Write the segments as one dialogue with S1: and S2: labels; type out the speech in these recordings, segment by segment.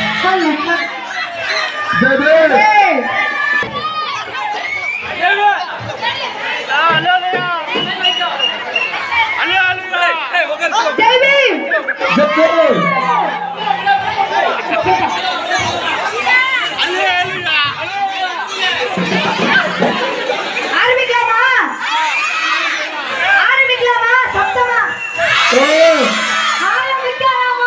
S1: ஆரம்பிக்கலாமா ஆரம்பிக்கலாமா சத்தமா ஆரம்பிக்கலாமா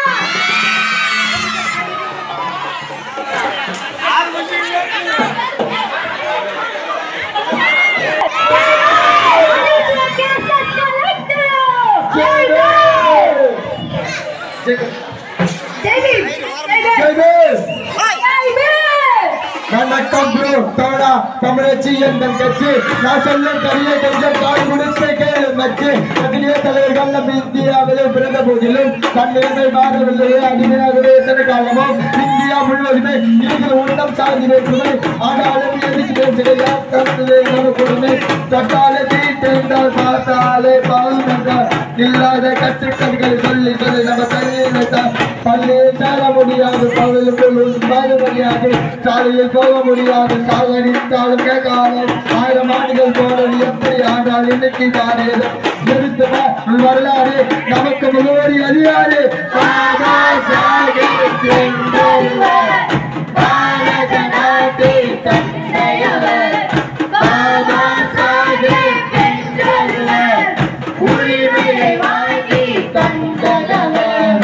S2: வணக்கம் ப்ரோ தோடா தமிழச்சி எங்கள் கட்சி நான் சொல்ல கரிய கொஞ்சம் கால் கொடுத்து கேளு மச்சி அதிலே தலைவர்கள் நம்ம இந்தியாவிலே பிறந்த போதிலும் தன்னிலைமை மாறவில்லையே அடிமையாகவே எத்தனை காலமோ இந்தியா முழுவதுமே நீங்கள் உண்டம் சார்ந்து வேற்றுமை ஆனாலும் எதுக்கு பேசுகிறதா தனது கொடுமை தொட்டாலே தீ தெரிந்தால் பார்த்தாலே பாவம் என்றார் இல்லாத கற்றுக்கண்கள் சொல்லி சொல்லி நம்ம தலையில் பள்ளி சேர முடியாது பகலுக்குள் வாழ முடியாது சாலையில் போக முடியாது சாகடித்தாலும் கேட்காது ஆயிரம் ஆண்டுகள் போனது எப்படி ஆனால் இன்னைக்கு காரியது நிறுத்தமா வரலாறு நமக்கு முகவரி அறியாறு பாதா சாகர் சென்றவர். பாரத நாட்டின் தந்தையவர். பாதா சாகர் சென்றவர். உரிமையை வாங்கி தந்தவர்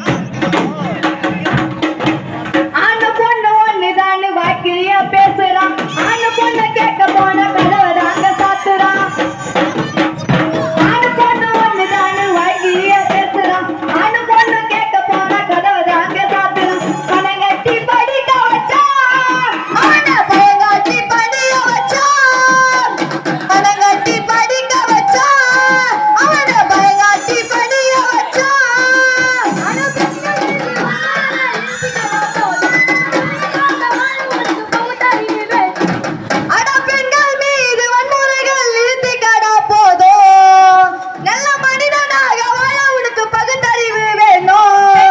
S1: ஆண்டு பொண்ணு ஒண்ணுதான்னு வாக்கிரியா பேசுறான் ஆண்டு பொண்ணு கேட்க போன கதவை தாங்க சாத்துறான் ஆண்டு பொண்ணு ஒண்ணுதான்னு வாக்கிரியா பேசுறான் ஆண்டு பொண்ணு கேட்க போன கதவை தாங்க சாத்துறான் பணம் கட்டி படிக்க வச்சான் அவனை பயங்காட்டி படிய வச்சான் பணம் கட்டி படிக்க வச்சான் அவனை பயங்காட்டி படிய வச்சான் அட பெண்கள் மீது வன்முறைகள் நிறுத்திக்கடா போதும் நல்ல மனிதனாக வாழ உனக்கு பகுத்தறிவு வேணும்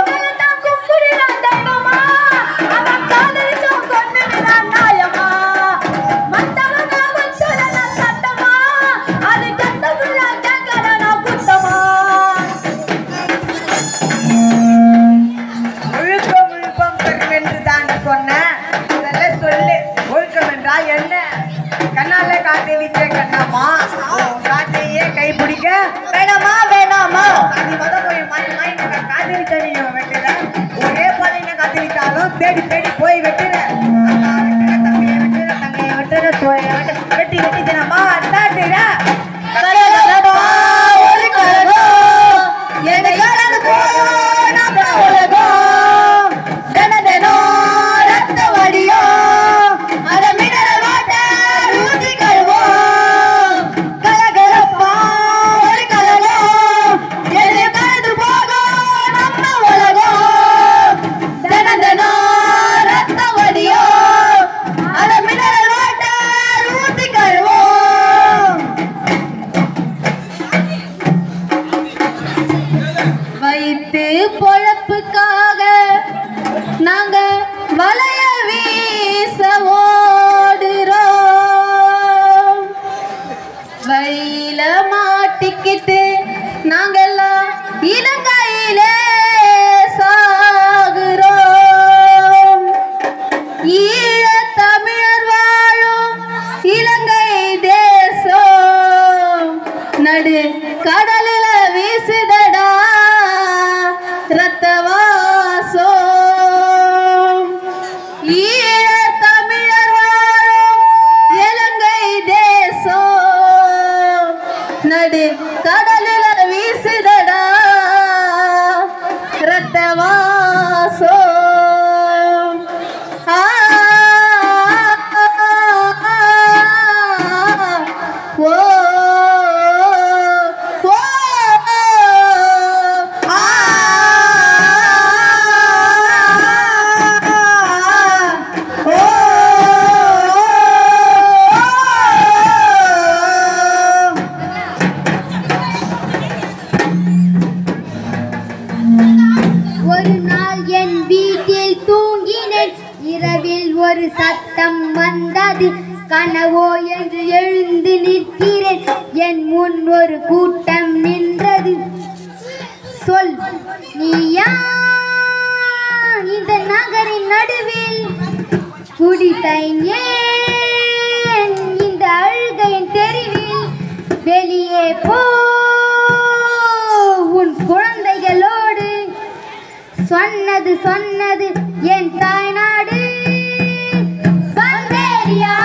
S3: ஒழுக்கம் ஒழுக்கம் பெருமென்று தான் சொன்னேன் இதெல்லாம் சொல்லு ஒழுக்கம் என்றால் என்ன கண்ணால காத்தலிச்ச கண்ணாமா உன் காத்தையே கை பிடிக்க
S1: வேணாமா வேணாமா
S3: அது முத போய் மாறி மாறி நான் காத்தலிச்ச நீ வெட்டுற ஒரே பாதையில காத்தலிச்சாலும் தேடி தேடி போய் வெட்டுற அக்கா வெட்டுற தங்கையை வெட்டுற தங்கையை வெட்டுற தோய வெட்டுற வெட்டி வெட்டி தினமா அத்தாட்டுற
S1: கரகரப்பா, ஒரு கரகம். என் கரடு போல் நம்ம உலகம். தின தினம் ரத்த வடியும். அத mineral water ஊத்தி கழுவோம். கரகரப்பா, ஒரு கரகம். என் கரடு போகும் நம்ம உலகம். தின தினம் ரத்த வடியும். அத mineral water ஊத்தி கழுவோம். வைத்து பொழப்புக்காக நாங்க வளைய வீச ஓடுறோம் வழியில மாட்டிக்கிட்டு நாங்கெல்லாம் இலங்கையிலே சாகுறோம் ஈழ தமிழர் வாழும் இலங்கை தேசம் நடு கடலில வீசுதடா ரத்த வாசம் ஈழ தமிழர் வாழும் இலங்கை தேசம் நடு கடலில வீசுதடா ரத்த வாசம் ஆ ஓ ஓ ஆ ஓ
S4: ஒரு நாள் என் வீட்டில் இரவில் ஒரு சத்தம் வந்தது கனவோ என்று எழுந்து நிற்கிறேன் என் முன் ஒரு கூட்டம் நின்றது சொல் நீயா இந்த நகரின் நடுவில் குடித்தேன் ஏன் இந்த அழுகையின் தெருவில் வெளியே போ உன் குழந்தைகளோடு சொன்னது சொன்னது என் தாய்நாடு வந்தேரியா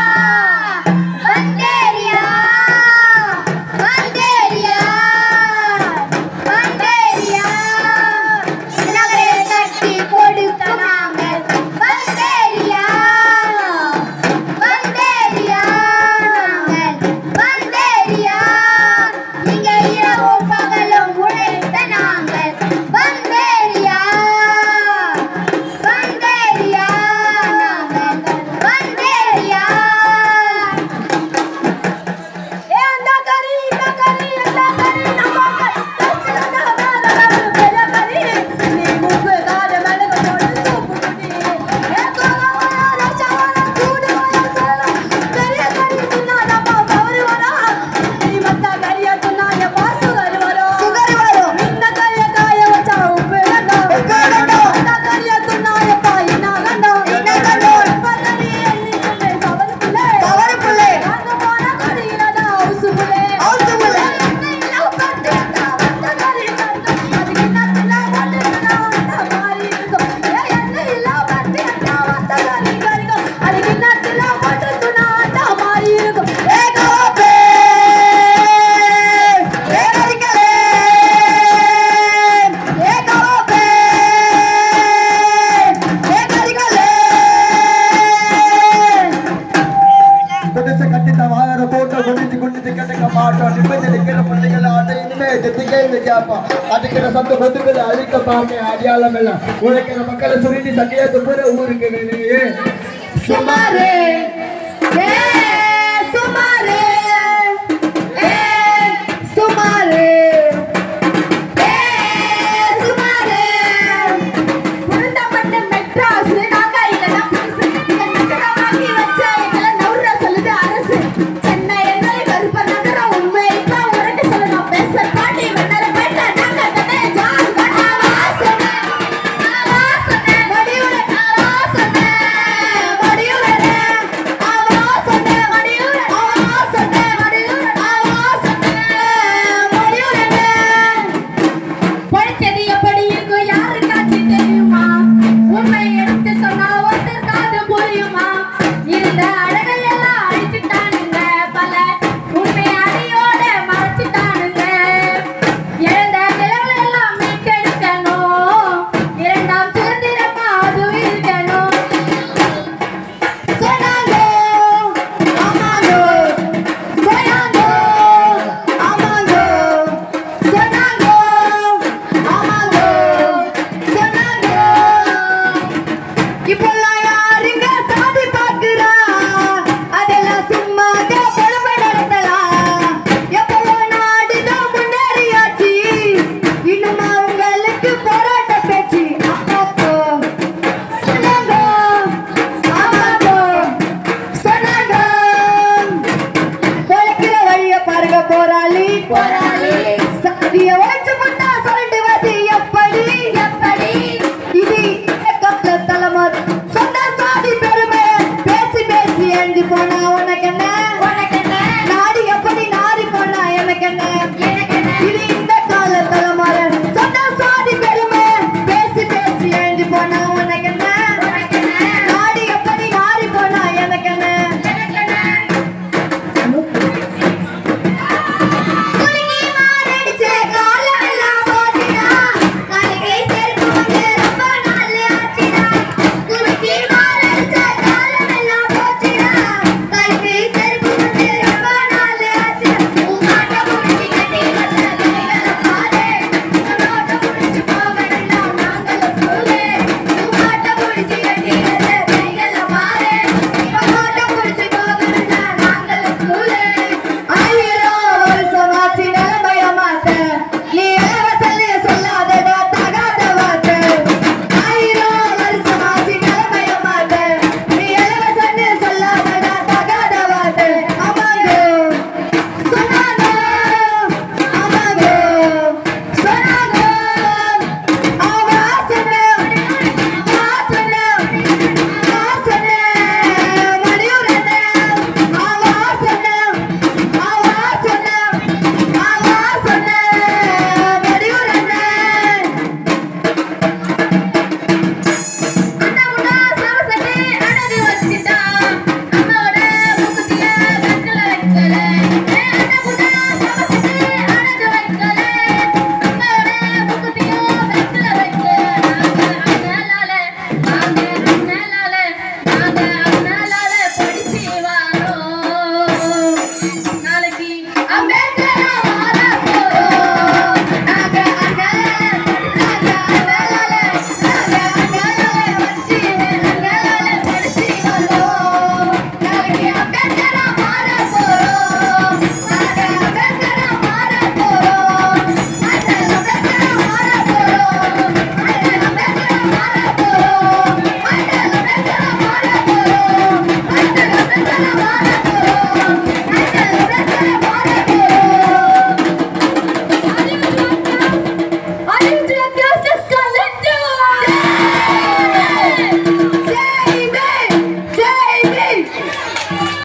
S4: வந்தேரியா வந்தேரியா வந்தேரியா நகரை கட்டி கொடுக்க நாங்கள் வந்தேரியா வந்தேரியா நாங்கள் வந்தேரியா இங்க இரவும் பகலும் உழைத்த நாங்கள் வந்தேரியா வந்தேரியா நாங்கள் வந்தேரியா
S1: ஏ அந்த கறி இந்த கறி அந்த கறி நமக்கு கஷ்டத வேதன பெரிய கறி நீ முப்பு காட மலக போடு சூப்பு குடி ஏ கோவா ரச்சவர சூடு வர சல பெரிய கறி தின்னா நம்ம பவர் வரா நீ மத்த கறிய தின்னா ய பாசு கறி வரோ சுகர் வரோ இந்த கறிய காய வச்சா உப்பு கண்டோ உப்பு கண்டோ அந்த கறிய தின்னா ய பாய் இன்னா கண்டோ இன்னா கண்டோ உப்பு கறி எண்ணி பவர் புலே பவர் புலே அங்க போன கறியில தான் ஹவுஸ் புலே ஹவுஸ் புலே என்ன பட்டு வந்த கறி கண்டோ அதுக்கு நத்துல போட்டு நான் மாறி இருக்கும் ஏ என்ன இல்ல பட்டு வந்த கறி கறிகோ அதுக்கு நத்துல போட்டு நான் மாறி இருக்கும் ஏ கோபே ஏ கறிகளே ஏ கோபே ஏ கறிகளே
S2: புதுசு கட்டின வாகன போட்டோ குடிச்சு குடிச்சு கட்டுக்க மாட்டோம் நிம்மதி நிக்கிற பிள்ளைகள் அதை இனிமே கேள்வி கேட்போம் அதுக்கிற சொந்த சொத்துக்களை அழிக்க பாமே அடையாளம் எல்லாம் உழைக்கிற மக்களை சுருட்டி சட்டையா துப்புற ஊருக்கு வெளியே
S4: சுமாரே ஏ சுமாரே